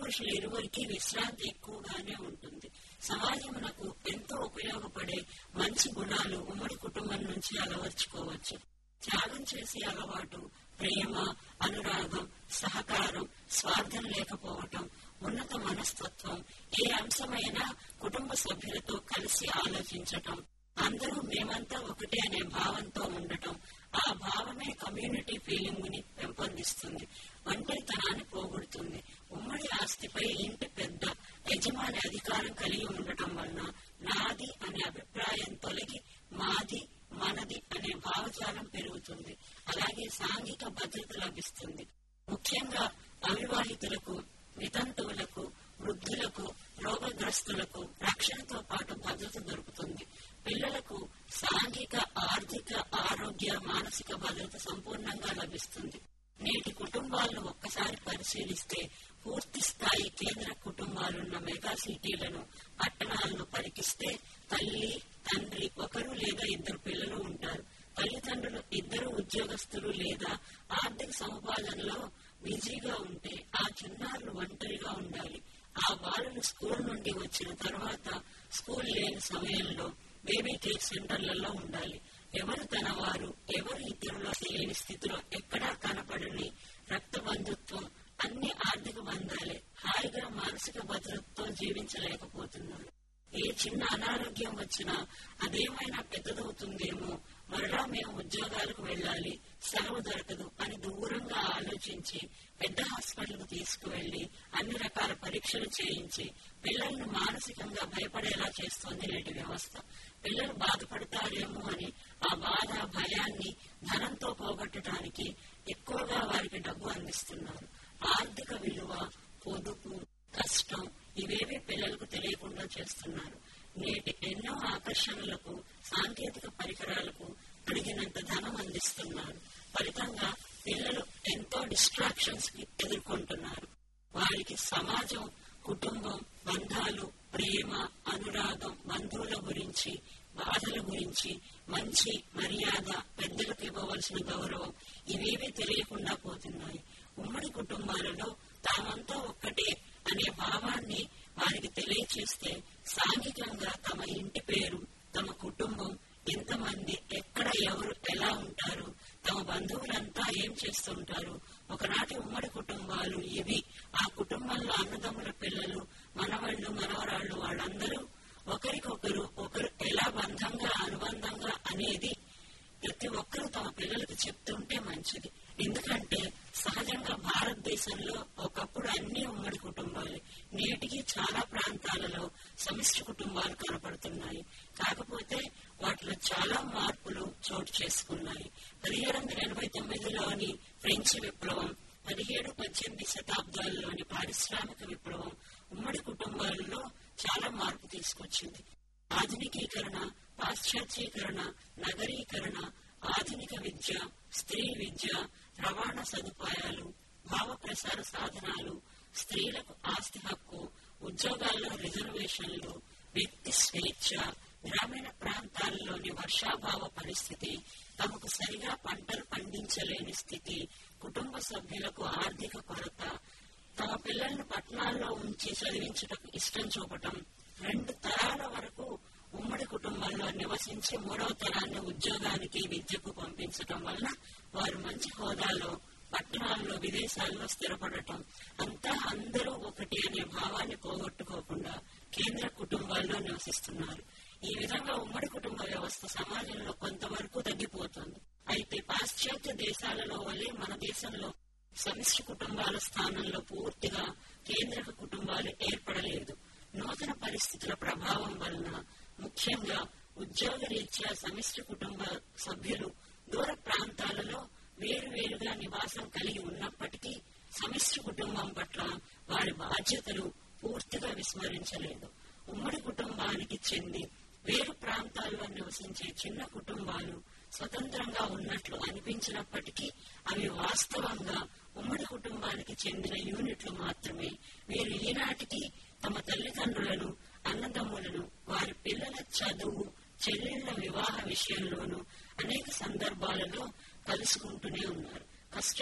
పురుషులు ఇరువురికి విశ్రాంతి ఎక్కువగానే ఉంటుంది సమాజమునకు ఎంతో ఉపయోగపడే మంచి గుణాలు ఉమ్మడి కుటుంబం నుంచి అలవర్చుకోవచ్చు త్యాగం చేసే అలవాటు ప్రేమ అనురాగం సహకారం స్వార్థం లేకపోవటం ఉన్నత మనస్తత్వం ఏ అంశమైనా కుటుంబ సభ్యులతో కలిసి ఆలోచించటం అందరూ మేమంతా ఒకటే అనే భావంతో ఉండటం ఆ భావమే కమ్యూనిటీ ఫీలింగ్ ని పెంపొందిస్తుంది ఒంటరితనాన్ని పోగొడుతుంది ఉమ్మడి ఆస్తిపై ఇంటి పెద్ద యజమాని అధికారం కలిగి ఉండటం వలన నాది అనే అభిప్రాయం తొలగి మాది మనది అనే భావజాలం పెరుగుతుంది అలాగే సాంఘిక భద్రత లభిస్తుంది ముఖ్యంగా అవివాహితులకు వితంతువులకు వృద్ధులకు రోగగ్రస్తులకు రక్షణతో పాటు భద్రత దొరుకుతుంది పిల్లలకు సాంఘిక ఆర్థిక ఆరోగ్య మానసిక భద్రత సంపూర్ణంగా లభిస్తుంది నేటి కుటుంబాలను ఒక్కసారి పరిశీలిస్తే పూర్తి స్థాయి కేంద్ర కుటుంబాలున్న మెగా సిటీలను పట్టణాలను పరికిస్తే తల్లి తండ్రి ఒకరు లేదా ఇద్దరు పిల్లలు ఉంటారు తల్లిదండ్రులు ఇద్దరు ఉద్యోగస్తులు లేదా ఆర్థిక సముపార్జనలో బిజీగా ఉంటే ఆ చిన్నారులు ఒంటరిగా ఉండాలి ఆ బాలులు స్కూల్ నుండి వచ్చిన తర్వాత స్కూల్ లేని సమయంలో బేబీ కేర్ సెంటర్లలో ఉండాలి ఎవరు తన వారు ఎవరు ఇతరుల లేని స్థితిలో ఎక్కడా కనపడని రక్త బంధుత్వం అన్ని ఆర్థిక బంధాలే హాయిగా మానసిక భద్రతతో జీవించలేకపోతున్నారు ఏ చిన్న అనారోగ్యం వచ్చినా అదేమైనా పెద్దదవుతుందేమో మరలా మేము ఉద్యోగాలకు వెళ్ళాలి సెలవు దొరకదు అని దూరంగా ఆలోచించి పెద్ద హాస్పిటల్కు తీసుకువెళ్లి అన్ని రకాల పరీక్షలు చేయించి పిల్లలను మానసికంగా భయపడేలా చేస్తోంది నేటి వ్యవస్థ పిల్లలు బాధపడతారేమో అని ఆ బాధ భయాన్ని ధనంతో పోగొట్టడానికి ఎక్కువగా వారికి డబ్బు అందిస్తున్నారు ఆర్థిక విలువ పొదుపు కష్టం ఇవేవి పిల్లలకు తెలియకుండా చేస్తున్నారు నేటి ఎన్నో ఆకర్షణలకు సాంకేతిక పరికరాలకు అడిగినంత ధనం అందిస్తున్నారు ఫలితంగా పిల్లలు ఎంతో డిస్ట్రాక్షన్స్ కి ఎదుర్కొంటున్నారు వారికి సమాజం కుటుంబం బంధాలు ప్రేమ అనురాగం బంధువుల గురించి బాధల గురించి మంచి మర్యాద పెద్దలకు ఇవ్వవలసిన గౌరవం ఇవేవీ తెలియకుండా పోతున్నాయి ఉమ్మడి కుటుంబాలలో తామంతా ఒక్కటే అనే భావాన్ని వారికి తెలియచేస్తే సాంఘికంగా తమ ఇంటి పేరు తమ కుటుంబం ఎంతమంది ఎక్కడ ఎవరు ఎలా ఉంటారు తమ బంధువులంతా ఏం చేస్తుంటారు ఒకనాటి ఉమ్మడి కుటుంబాలు ఇవి ఆ కుటుంబంలో అన్నదమ్ముల పిల్లలు మనవాళ్ళు మనవరాళ్ళు వాళ్ళందరూ ఒకరికొకరు ఒకరు ఎలా బంధంగా అనుబంధంగా అనేది ప్రతి ఒక్కరూ తమ పిల్లలకు చెప్తుంటే మంచిది ఎందుకంటే సహజంగా భారతదేశంలో ఒకప్పుడు అన్ని ఉమ్మడి కుటుంబాలే నేటికి చాలా ప్రాంతాలలో సమిష్టి కుటుంబాలు కనపడుతున్నాయి కాకపోతే వాటిలో చాలా మార్పులు చోటు చేసుకున్నాయి పదిహేడు వందల ఎనభై తొమ్మిదిలోని ఫ్రెంచ్ విప్లవం పదిహేడు పద్దెనిమిది శతాబ్దాల్లోని పారిశ్రామిక విప్లవం ఉమ్మడి కుటుంబాలలో చాలా మార్పు తీసుకొచ్చింది ఆధునికీకరణ పాశ్చాత్యీకరణ నగరీకరణ ఆధునిక విద్య స్త్రీ విద్య రవాణా సదుపాయాలు భావ ప్రసార సాధనాలు స్త్రీలకు ఆస్తి హక్కు ఉద్యోగాల్లో రిజర్వేషన్లు వ్యక్తి స్వేచ్ఛ గ్రామీణ ప్రాంతాల్లోని వర్షాభావ పరిస్థితి తమకు సరిగా పంటలు పండించలేని స్థితి కుటుంబ సభ్యులకు ఆర్థిక కొరత తమ పిల్లలను పట్టణాల్లో ఉంచి చదివించటకు ఇష్టం చూపటం రెండు తరాల వరకు ఉమ్మడి కుటుంబంలో నివసించి మూడవ తరాన్ని ఉద్యోగానికి విద్యకు పంపించటం వల్ల వారు మంచి హోదాలో పట్టణాల్లో విదేశాల్లో స్థిరపడటం అంతా అందరూ ఒకటి అనే భావాన్ని పోగొట్టుకోకుండా కేంద్ర కుటుంబాల్లో నివసిస్తున్నారు ఈ విధంగా ఉమ్మడి కుటుంబ వ్యవస్థ సమాజంలో కొంతవరకు తగ్గిపోతుంది అయితే పాశ్చాత్య దేశాలలో వల్లే మన దేశంలో సమిష్టి కుటుంబాల స్థానంలో పూర్తిగా కేంద్రక కుటుంబాలు ఏర్పడలేదు నూతన పరిస్థితుల ప్రభావం వలన ముఖ్యంగా ఉద్యోగ రీత్యా సమిష్టి కుటుంబ సభ్యులు దూర ప్రాంతాలలో వేరువేరుగా నివాసం కలిగి ఉన్నప్పటికీ సమిష్టి కుటుంబం పట్ల వారి బాధ్యతలు పూర్తిగా విస్మరించలేదు ఉమ్మడి కుటుంబానికి చెంది వేరు ప్రాంతాల్లో నివసించే చిన్న కుటుంబాలు స్వతంత్రంగా ఉన్నట్లు అనిపించినప్పటికీ అవి వాస్తవంగా ఉమ్మడి కుటుంబానికి చెందిన యూనిట్లు మాత్రమే వీరు ఈనాటికి తమ తల్లిదండ్రులను అన్నదమ్ములను వారి పిల్లల చదువు చెల్లెళ్ల వివాహ విషయంలోనూ అనేక సందర్భాలలో కలుసుకుంటూనే ఉన్నారు కష్ట